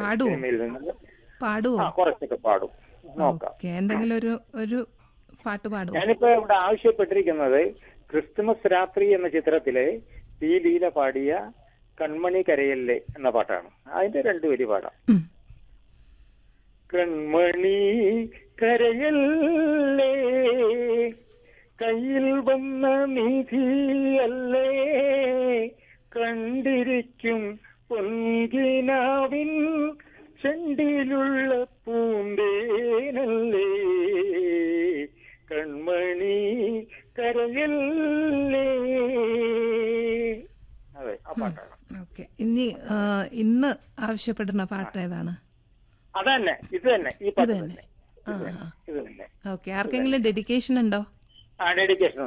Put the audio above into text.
പാടുവോ സിനിമയിൽ നിന്ന് പാടുവോ ആ കുറച്ചൊക്കെ പാടും നോക്കാം ഓക്കെ എന്തെങ്കിലും ഒരു ഒരു പാട്ട് പാടുവോ ഞാനിപ്പോ ഇവിടെ ആവശ്യപ്പെട്ടിരിക്കുന്നത് ക്രിസ്തുമസ് രാത്രി എന്ന ചിത്രത്തിലെ പി ലീല പാടിയ കൺമണി കരയല്ലേ എന്ന പാട്ടാണ് അതിന്റെ രണ്ടു വരി പാടാം ഉം. കൺമണി കരയല്ലേ കയ്യിൽ വന്ന നിധിയല്ലേ കണ്ടിരിക്കും പൊൻകിനാവിൻ ചെണ്ടിലുള്ള പൂന്തേനല്ലേ കൺമണി കരയല്ലേ അതെ ആ പാട്ടാണ് ഓക്കെ ഇനി ആ, ഇന്ന് ആവശ്യപ്പെടുന്ന പാട്ട് ഏതാണ് അതന്നെ ഇത് തന്നെ ഈ പാട്ട് ഇത് തന്നെ. തന്നെ ഇത് തന്നെ ഇത് തന്നെ ഓക്കെ ആർക്കെങ്കിലും ഡെഡിക്കേഷൻ ഉണ്ടോ ആ ഡെഡിക്കേഷൻ